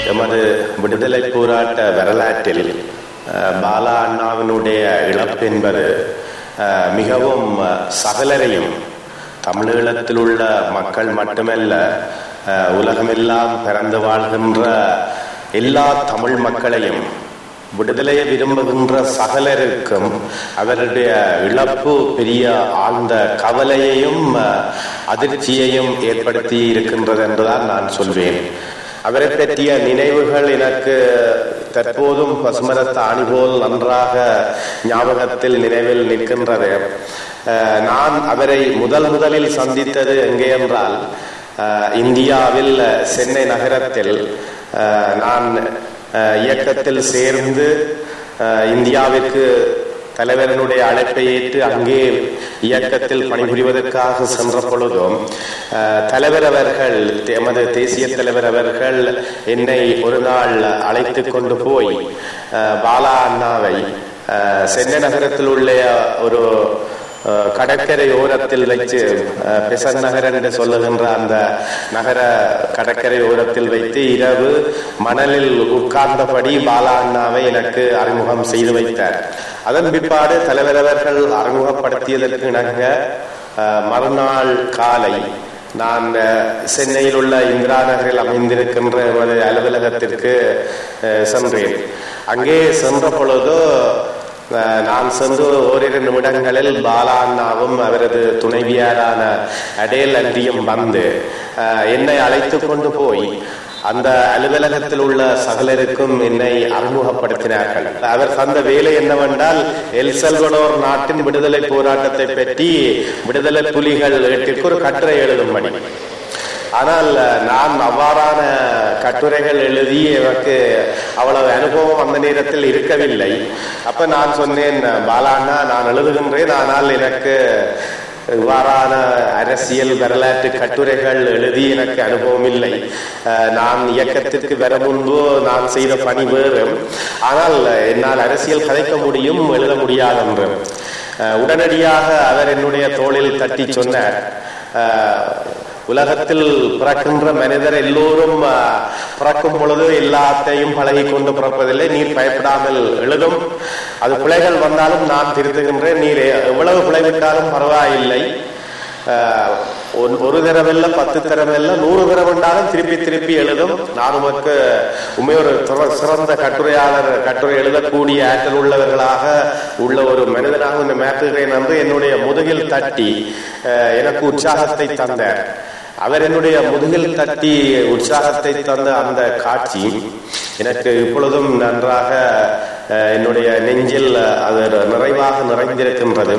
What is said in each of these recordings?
எமது விடுதலை போராட்ட வரலாற்றில் அஹ், பாலா அண்ணாவினுடைய இழப்பு என்பது அஹ், மிகவும் அஹ், சகலரையும் தமிழீழத்தில் உள்ள மக்கள் மட்டுமல்ல அஹ், உலகமெல்லாம் பிறந்து வாழ்கின்ற எல்லா தமிழ் மக்களையும் விடுதலையை விரும்புகின்ற சகலருக்கும் அவருடைய இழப்பு பெரிய ஆழ்ந்த கவலையையும் அஹ், அதிர்ச்சியையும் ஏற்படுத்தி இருக்கின்றது என்றுதான் நான் சொல்வேன் அவரை பற்றிய நினைவுகள் எனக்கு தற்போதும் பசுமரத்த ஆணி போல் நன்றாக ஞாபகத்தில் நினைவில் நிற்கின்றது அஹ், நான் அவரை முதல் முதலில் சந்தித்தது எங்கே என்றால் அஹ், இந்தியாவில் சென்னை நகரத்தில் அஹ், நான் அஹ், இயக்கத்தில் சேர்ந்து அஹ், இந்தியாவிற்கு தலைவரனுடைய அழைப்பை ஏற்று அங்கே இயக்கத்தில் பணிபுரிவதற்காக சென்ற பொழுதும் அஹ், தலைவர் அவர்கள் எமது தேசிய தலைவர் அவர்கள் என்னை ஒரு நாள் அழைத்து கொண்டு போய் அஹ், பாலா அண்ணாவை அஹ், சென்னை நகரத்தில் உள்ள ஒரு அஹ், கடற்கரை ஓரத்தில் வைத்து அஹ், பெசன் நகர் என்று சொல்லுகின்ற அந்த நகர கடற்கரை ஓரத்தில் வைத்து இரவு மணலில் உட்கார்ந்தபடி பாலா அண்ணாவை எனக்கு அறிமுகம் செய்து வைத்தார் அதன் பிற்பாடு தலைவர் அவர்கள் அறிமுகப்படுத்தியதற்கு இணங்க அஹ், மறுநாள் காலை நான் அஹ், சென்னையில் உள்ள இந்திரா நகரில் அமைந்திருக்கின்ற எமது அலுவலகத்திற்கு அஹ், சென்றேன் அங்கே சென்ற பொழுது அஹ், நான் சென்று ஓரிரு நிமிடங்களில் பாலா அண்ணாவும் அவரது துணைவியாரான அடேல் அன்றியும் வந்து அஹ், என்னை அழைத்து கொண்டு போய் அந்த அலுவலகத்தில் உள்ள சகலருக்கும் என்னை அறிமுகப்படுத்தினார்கள் அவர் தந்த வேலை என்னவென்றால் எல் செல்வடோர் நாட்டின் விடுதலை போராட்டத்தை பற்றி விடுதலை புலிகள் ஏட்டிற்கு ஒரு கட்டுரை எழுதும்படி ஆனால் நான் அவ்வாறான கட்டுரைகள் எழுதி எனக்கு அவ்வளவு அனுபவம் அந்த நேரத்தில் இருக்கவில்லை அப்ப நான் சொன்னேன் பாலாண்ணா நான் எழுதுகின்றேன் ஆனால் எனக்கு இவ்வாறான அரசியல் வரலாற்று கட்டுரைகள் எழுதி எனக்கு அனுபவம் இல்லை அஹ், நான் இயக்கத்திற்கு வர முன்பு நான் செய்த பணி வேறு ஆனால் என்னால் அரசியல் கதைக்க முடியும் எழுத முடியாது என்று அஹ், உடனடியாக அவர் என்னுடைய தோளில் தட்டி சொன்னார் அஹ், உலகத்தில் பிறக்கின்ற மனிதர் எல்லோரும் அஹ், பிறக்கும் பொழுது எல்லாத்தையும் பழகி கொண்டு பிறப்பதில்லை நீர் பயப்படாமல் எழுதும் அது பிழைகள் வந்தாலும் நான் திருத்துகின்றேன் நீர் எவ்வளவு பிழை விட்டாலும் பரவாயில்லை அஹ், ஒரு- ஒரு தரவல்ல பத்து தரவல்ல நூறு தரம் என்றாலும் திருப்பி திருப்பி எழுதும் நான் உமக்கு உண்மை ஒரு துற- சிறந்த கட்டுரையாளர் கட்டுரை எழுதக்கூடிய ஆற்றல் உள்ளவர்களாக உள்ள ஒரு மனிதனாக இந்த மேற்றுகிறேன் என்று என்னுடைய முதுகில் தட்டி அஹ், எனக்கு உற்சாகத்தை தந்தார் அவர் என்னுடைய முதுகில் தட்டி உற்சாகத்தை தந்த அந்த காட்சி எனக்கு இப்பொழுதும் நன்றாக அஹ், என்னுடைய நெஞ்சில் அது நிறைவாக நிறைந்திருக்கின்றது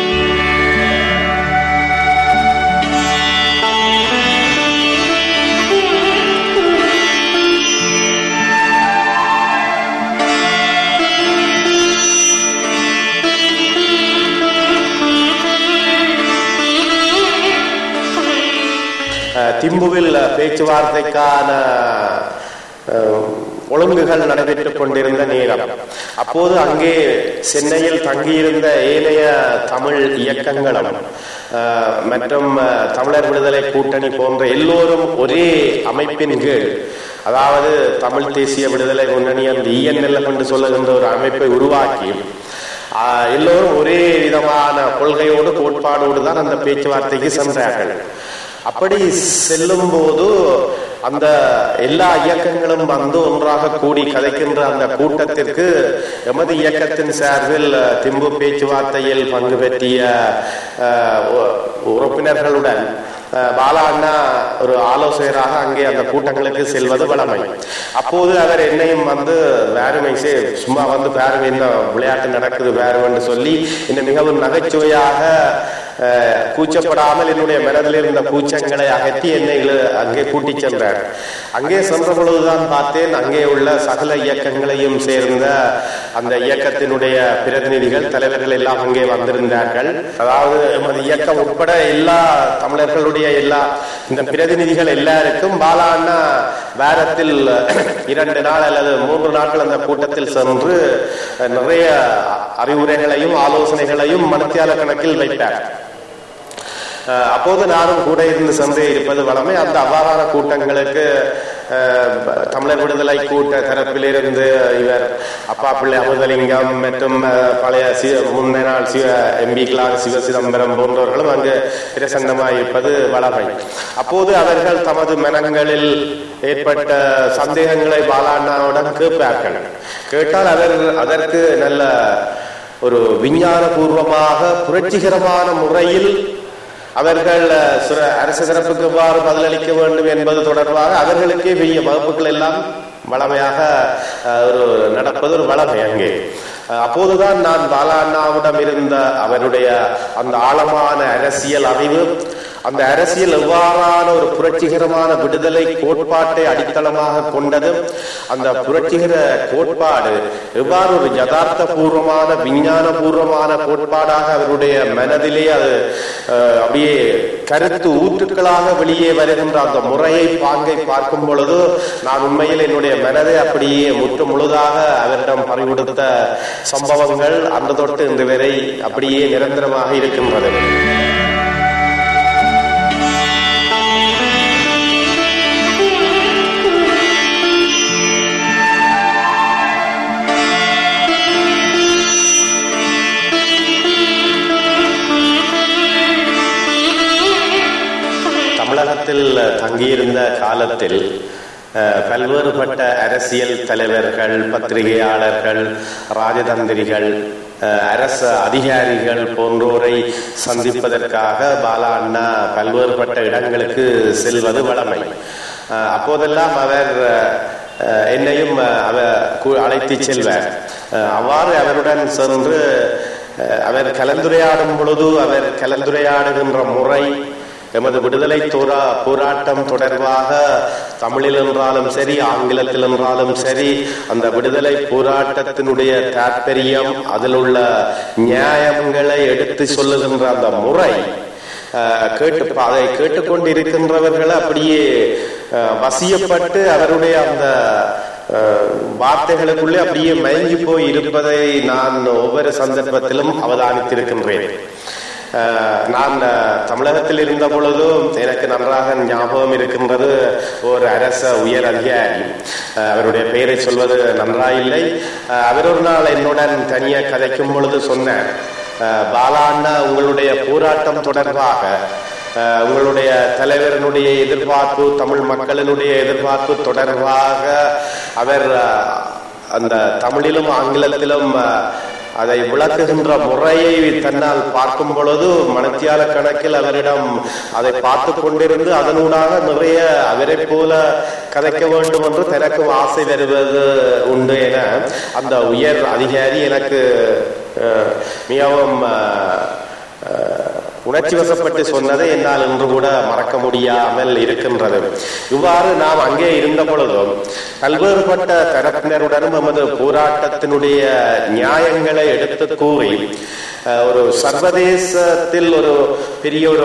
அஹ், திம்புவில் பேச்சுவார்த்தைக்கான அஹ், ஒழுங்குகள் நடைபெற்றுக் கொண்டிருந்த நேரம் அப்போது அங்கே சென்னையில் தங்கியிருந்த ஏனைய தமிழ் இயக்கங்களும் அஹ், மற்றும் அஹ், தமிழர் விடுதலை கூட்டணி போன்ற எல்லோரும் ஒரே அமைப்பின் கீழ் அதாவது தமிழ் தேசிய விடுதலை முன்னணி அந்த இஎன்எல் என்று சொல்லுகின்ற ஒரு அமைப்பை உருவாக்கி ஆஹ், எல்லோரும் ஒரே விதமான கொள்கையோடு கோட்பாடோடு தான் அந்த பேச்சுவார்த்தைக்கு சென்றார்கள் அப்படி செல்லும் போது அந்த எல்லா இயக்கங்களும் வந்து ஒன்றாக கூடி கதைக்கின்ற அந்த கூட்டத்திற்கு எமது இயக்கத்தின் சார்பில் அஹ், திம்பு பேச்சுவார்த்தையில் பங்கு பெற்றிய அஹ், உ- உறுப்பினர்களுடன் அஹ், பாலா அண்ணா ஒரு ஆலோசகராக அங்கே அந்த கூட்டங்களுக்கு செல்வது வழமை அப்போது அவர் என்னையும் வந்து வேறுமை சே சும்மா வந்து வேறுமை என்ன விளையாட்டு நடக்குது வேறுமென்று சொல்லி என்னை மிகவும் நகைச்சுவையாக அஹ், கூச்சப்படாமல் என்னுடைய மனதில் இருந்த கூச்சங்களை அகற்றி என்னை இழு- அங்கே கூட்டிச் சென்றார் அங்கே சென்ற பொழுதுதான் பார்த்தேன் அங்கே உள்ள சகல இயக்கங்களையும் சேர்ந்த அந்த இயக்கத்தினுடைய பிரதிநிதிகள் தலைவர்கள் எல்லாம் அங்கே வந்திருந்தார்கள் அதாவது எமது இயக்கம் உட்பட எல்லா தமிழர்களுடைய எல்லா இந்த பிரதிநிதிகள் எல்லாருக்கும் பாலா அண்ணா வாரத்தில் இரண்டு நாள் அல்லது மூன்று நாட்கள் அந்த கூட்டத்தில் சென்று நிறைய அறிவுரைகளையும் ஆலோசனைகளையும் மனத்தியால கணக்கில் வைத்தார் அஹ் அப்போது நானும் கூட இருந்து சென்றே இருப்பது வளமை அந்த அவ்வாறான கூட்டங்களுக்கு அஹ், தமிழர் விடுதலை கூட்ட தரப்பிலிருந்து இவர் அப்பா பிள்ளை அமுதலிங்கம் மற்றும் அஹ், பழைய சி- முன்ன நாள் சிவ எம்பிக்களாக சிவ சிதம்பரம் போன்றவர்களும் அங்கு பிரசன்னமாயிருப்பது வளமை அப்போது அவர்கள் தமது மனங்களில் ஏற்பட்ட சந்தேகங்களை பாலாண்ணாவுடன் கேட்பார்கள் கேட்டால் அவர் அதற்கு நல்ல ஒரு விஞ்ஞான பூர்வமாக புரட்சிகரமான முறையில் அவர்கள் அஹ், சிற- அரசு சிறப்புக்கு எவ்வாறு பதிலளிக்க வேண்டும் என்பது தொடர்பாக அவர்களுக்கே பெரிய வகுப்புகள் எல்லாம் வளமையாக அஹ், ஒரு நடப்பது ஒரு வளமை அங்கே அஹ், அப்போதுதான் நான் பாலா அண்ணாவிடம் இருந்த அவருடைய அந்த ஆழமான அரசியல் அறிவு அந்த அரசியல் எவ்வாறான ஒரு புரட்சிகரமான விடுதலை கோட்பாட்டை அடித்தளமாக கொண்டது அந்த புரட்சிகர கோட்பாடு எவ்வாறு ஒரு யதார்த்த பூர்வமான விஞ்ஞான பூர்வமான கோட்பாடாக அவருடைய மனதிலே அது அஹ், அப்படியே கருத்து ஊற்றுக்களாக வெளியே வருகின்ற அந்த முறையை பாங்கை பார்க்கும் பொழுது நான் உண்மையில் என்னுடைய மனதை அப்படியே முற்று முழுதாக அவரிடம் பறிகொடுத்த சம்பவங்கள் அந்த தொட்டு இன்று வரை அப்படியே நிரந்தரமாக இருக்கின்றது தமிழகத்தில் தங்கியிருந்த காலத்தில் அஹ், பல்வேறுபட்ட அரசியல் தலைவர்கள் பத்திரிகையாளர்கள் ராஜதந்திரிகள் அஹ், அரசு அதிகாரிகள் போன்றோரை சந்திப்பதற்காக பாலா அண்ணா பல்வேறுபட்ட இடங்களுக்கு செல்வது வழமை அஹ், அப்போதெல்லாம் அவர் அஹ், என்னையும் அஹ், அவ கு- அழைத்துச் செல்வார் அஹ், அவ்வாறு அவருடன் சென்று அஹ், அவர் கலந்துரையாடும் பொழுது அவர் கலந்துரையாடுகின்ற முறை எமது விடுதலை தோரா போராட்டம் தொடர்பாக தமிழில் என்றாலும் சரி ஆங்கிலத்தில் என்றாலும் சரி அந்த விடுதலை போராட்டத்தினுடைய தாற்பயம் அதில் உள்ள நியாயங்களை எடுத்து சொல்லுகின்ற அந்த முறை அஹ், கேட்டு அதை கேட்டுக்கொண்டிருக்கின்றவர்கள் அப்படியே அஹ், வசியப்பட்டு அவருடைய அந்த அஹ், வார்த்தைகளுக்குள்ளே அப்படியே மயங்கி போய் இருப்பதை நான் ஒவ்வொரு சந்தர்ப்பத்திலும் அவதானித்திருக்கின்றேன் அஹ், நான் அஹ், தமிழகத்தில் இருந்த பொழுதும் எனக்கு நன்றாக ஞாபகம் இருக்கின்றது ஒரு அரச உயர் அதிகாரி அஹ், அவருடைய பெயரை சொல்வது நன்றாயில்லை அஹ், அவர் ஒரு நாள் என்னுடன் தனியா கதைக்கும் பொழுது சொன்னார் அஹ், பாலா அண்ணா உங்களுடைய போராட்டம் தொடர்பாக அஹ், உங்களுடைய தலைவரினுடைய எதிர்பார்ப்பு தமிழ் மக்களினுடைய எதிர்பார்ப்பு தொடர்பாக அவர் அஹ், அந்த தமிழிலும் ஆங்கிலத்திலும் அஹ், அதை விளக்குகின்ற முறையை தன்னால் பார்க்கும் பொழுது மனத்தியால கணக்கில் அவரிடம் அதை பார்த்து கொண்டிருந்து அதனூடாக நிறைய அவரை போல கதைக்க வேண்டும் என்று தனக்கும் ஆசை வருவது உண்டு என அந்த உயர் அதிகாரி எனக்கு அஹ், மிகவும் அஹ், அஹ், உணர்ச்சி வசப்பட்டு சொன்னதை என்னால் இன்று கூட மறக்க முடியாமல் இருக்கின்றது இவ்வாறு நாம் அங்கே இருந்த பொழுதும் பல்வேறுபட்ட தரப்பினருடனும் நமது போராட்டத்தினுடைய நியாயங்களை எடுத்து கூறி அஹ், ஒரு சர்வதேசத்தில் ஒரு பெரிய ஒரு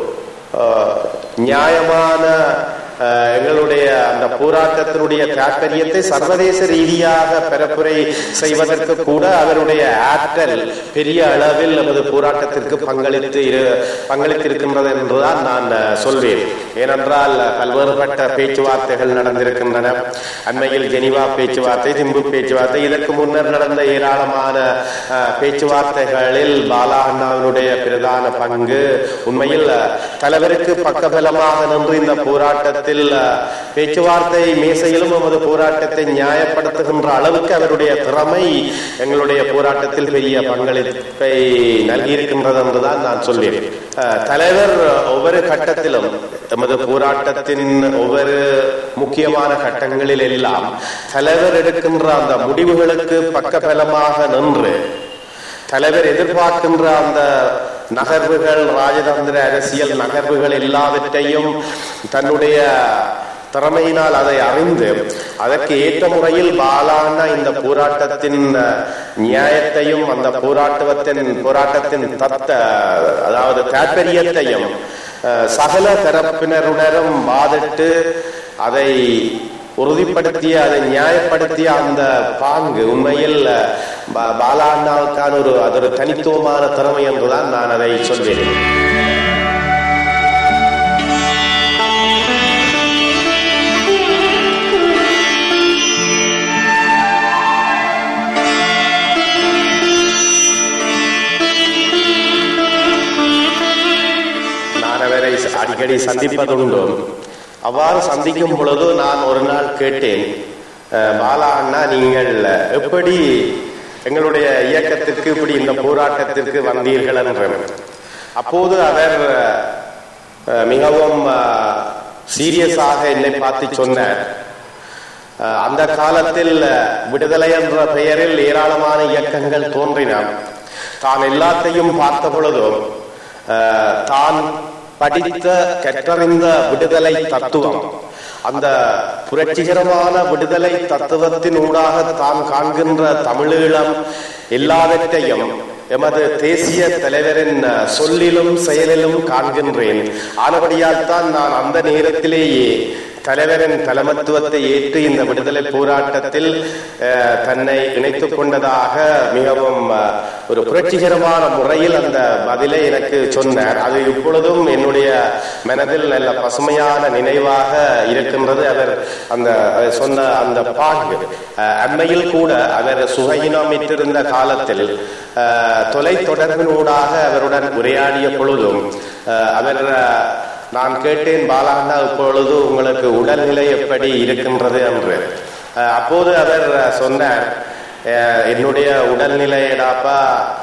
அஹ், நியாயமான அஹ், எங்களுடைய அந்த போராட்டத்தினுடைய தாற்பயத்தை சர்வதேச ரீதியாக பரப்புரை செய்வதற்கு கூட அவருடைய ஆற்றல் பெரிய அளவில் நமது போராட்டத்திற்கு பங்களித்து இரு- பங்களித்திருக்கின்றது என்றுதான் நான் அஹ், சொல்வேன் ஏனென்றால் பல்வேறுபட்ட பேச்சுவார்த்தைகள் நடந்திருக்கின்றன அண்மையில் ஜெனிவா பேச்சுவார்த்தை திம்பு பேச்சுவார்த்தை இதற்கு முன்னர் நடந்த ஏராளமான அஹ், பேச்சுவார்த்தைகளில் பாலா அண்ணாவினுடைய பிரதான பங்கு உண்மையில் அஹ், தலைவருக்கு பக்கபலமாக நின்று இந்த போராட்டத்தில் அஹ், பேச்சுவார்த்தை மேசையிலும் நமது போராட்டத்தை நியாயப்படுத்துகின்ற அளவுக்கு அவருடைய திறமை எங்களுடைய போராட்டத்தில் பெரிய பங்களிப்பை நல்கியிருக்கின்றது என்றுதான் நான் சொல்வேன் அஹ், தலைவர் ஒவ்வொரு கட்டத்திலும் எமது போராட்டத்தின் ஒவ்வொரு முக்கியமான கட்டங்களில் எல்லாம் தலைவர் எடுக்கின்ற அந்த முடிவுகளுக்கு பக்கபலமாக நின்று தலைவர் எதிர்பார்க்கின்ற அந்த நகர்வுகள் ராஜதந்திர அரசியல் நகர்வுகள் எல்லாவற்றையும் தன்னுடைய திறமையினால் அதை அறிந்து அதற்கு ஏற்ற முறையில் பாலான இந்த போராட்டத்தின் அஹ், நியாயத்தையும் அந்த போராட்டத்தின் போராட்டத்தின் தத்த அதாவது தாற்பயத்தையும் அஹ், சகல தரப்பினருடனும் வாதிட்டு அதை உறுதிப்படுத்திய அதை நியாயப்படுத்திய அந்த பாங்கு உண்மையில் அஹ், பா- பாலா அண்ணாவுக்கான ஒரு அது ஒரு தனித்துவமான திறமை என்றுதான் நான் அதை சொல்வேன் அடிக்கடி சந்திப்பதுண்டு அவ்வாறு சந்திக்கும் பொழுது நான் ஒரு நாள் கேட்டேன் அஹ், பாலா அண்ணா நீங்கள் எப்படி எங்களுடைய இயக்கத்திற்கு இப்படி இந்த போராட்டத்திற்கு வந்தீர்கள் என்று அப்போது அவர் அஹ், மிகவும் சீரியஸாக என்னை பார்த்து சொன்னார் அஹ், அந்த காலத்தில் விடுதலை என்ற பெயரில் ஏராளமான இயக்கங்கள் தோன்றின தான் எல்லாத்தையும் பார்த்த பொழுதும் அஹ், தான் படித்த கற்றறிந்த விடுதலை தத்துவம் அந்த புரட்சிகரமான விடுதலை தத்துவத்தின் ஊடாக தான் காண்கின்ற தமிழீழம் எல்லாவற்றையும் எமது தேசிய தலைவரின் அஹ், சொல்லிலும் செயலிலும் காண்கின்றேன் ஆனபடியால் தான் நான் அந்த நேரத்திலேயே தலைவரின் தலைமத்துவத்தை ஏற்று இந்த விடுதலை போராட்டத்தில் அஹ், தன்னை இணைத்துக் கொண்டதாக மிகவும் அஹ், ஒரு புரட்சிகரமான முறையில் அந்த பதிலை எனக்கு சொன்னார் அது இப்பொழுதும் என்னுடைய மனதில் நல்ல பசுமையான நினைவாக இருக்கின்றது அவர் அந்த அவர் சொன்ன அந்த பாங்கு அஹ், அண்மையில் கூட அவர் சுகையினமிட்டிருந்த காலத்தில் அஹ், தொலைத்தொடர்பினூடாக அவருடன் உரையாடிய பொழுதும் அஹ், அவர் அஹ், நான் கேட்டேன் பாலாண்ணா இப்பொழுது உங்களுக்கு உடல்நிலை எப்படி இருக்கின்றது என்று அஹ், அப்போது அவர் சொன்னார் அஹ், என்னுடைய உடல்நிலையடாப்பா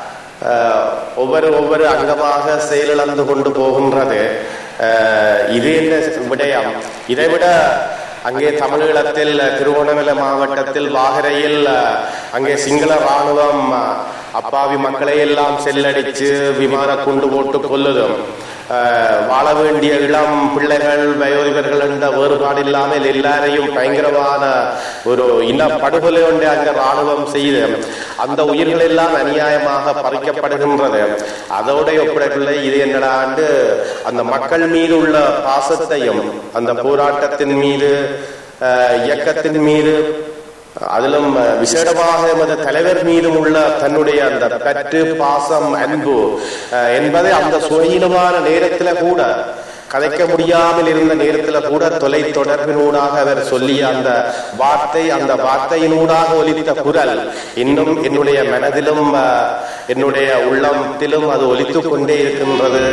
அஹ், ஒவ்வொரு ஒவ்வொரு அங்கமாக செயலிழந்து கொண்டு போகின்றது அஹ், இது என்ன விடயம் இதைவிட அங்கே தமிழீழத்தில் திருவோணமலை மாவட்டத்தில் வாகரையில் அஹ், அங்கே சிங்கள ராணுவம் அஹ், அப்பாவி மக்களை எல்லாம் செல்லடிச்சு விமான குண்டு போட்டு கொல்லுதும் அஹ், வாழ வேண்டிய இளம் பிள்ளைகள் வயோதிபர்கள் என்ற வேறுபாடு இல்லாமல் எல்லாரையும் பயங்கரமான ஒரு இன படுகொலை ஒன்றை அங்க ராணுவம் செய்து அந்த உயிர்கள் எல்லாம் அநியாயமாக பறிக்கப்படுகின்றது அதோட ஒப்பிடவில்லை இது என்னடாண்டு அந்த மக்கள் மீது உள்ள பாசத்தையும் அந்த போராட்டத்தின் மீது அஹ், இயக்கத்தின் மீது அதிலும் அஹ், விசேடமாக எமது தலைவர் மீதும் உள்ள தன்னுடைய அந்த பற்று பாசம் அன்பு அஹ், என்பதை அந்த சுயீனமான நேரத்தில் கூட கதைக்க முடியாமல் இருந்த நேரத்தில் கூட தொலை தொடர்பினூடாக அவர் சொல்லிய அந்த வார்த்தை அந்த வார்த்தையினூடாக ஒலித்த குரல் இன்னும் என்னுடைய மனதிலும் அஹ், என்னுடைய உள்ளத்திலும் அது ஒலித்துக் கொண்டே இருக்கின்றது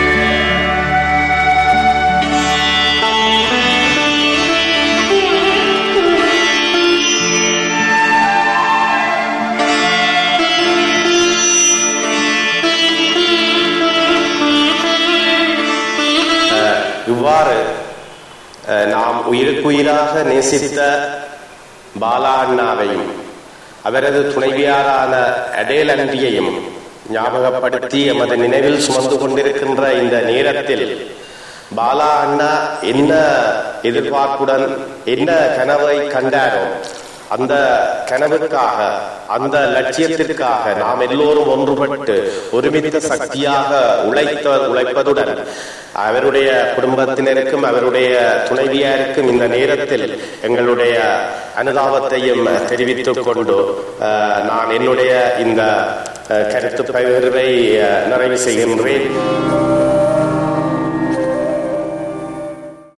இவ்வாறு அஹ், நாம் உயிருக்குயிராக நேசித்த பாலா அண்ணாவையும் அவரது துணைவியாரான அடேல் அன்றியையும் ஞாபகப்படுத்தி எமது நினைவில் சுமந்து கொண்டிருக்கின்ற இந்த நேரத்தில் பாலா அண்ணா என்ன எதிர்பார்ப்புடன் என்ன கனவை கண்டாரோ அந்த கனவுக்காக அந்த லட்சியத்திற்காக நாம் எல்லோரும் ஒன்றுபட்டு ஒருமித்த சக்தியாக உழைத்த உழைப்பதுடன் அவருடைய குடும்பத்தினருக்கும் அவருடைய துணைவியாருக்கும் இந்த நேரத்தில் எங்களுடைய அனுதாபத்தையும் தெரிவித்துக் கொண்டு அஹ், நான் என்னுடைய இந்த அஹ், கருத்து பகிர்வை அஹ், நிறைவு செய்கின்றேன்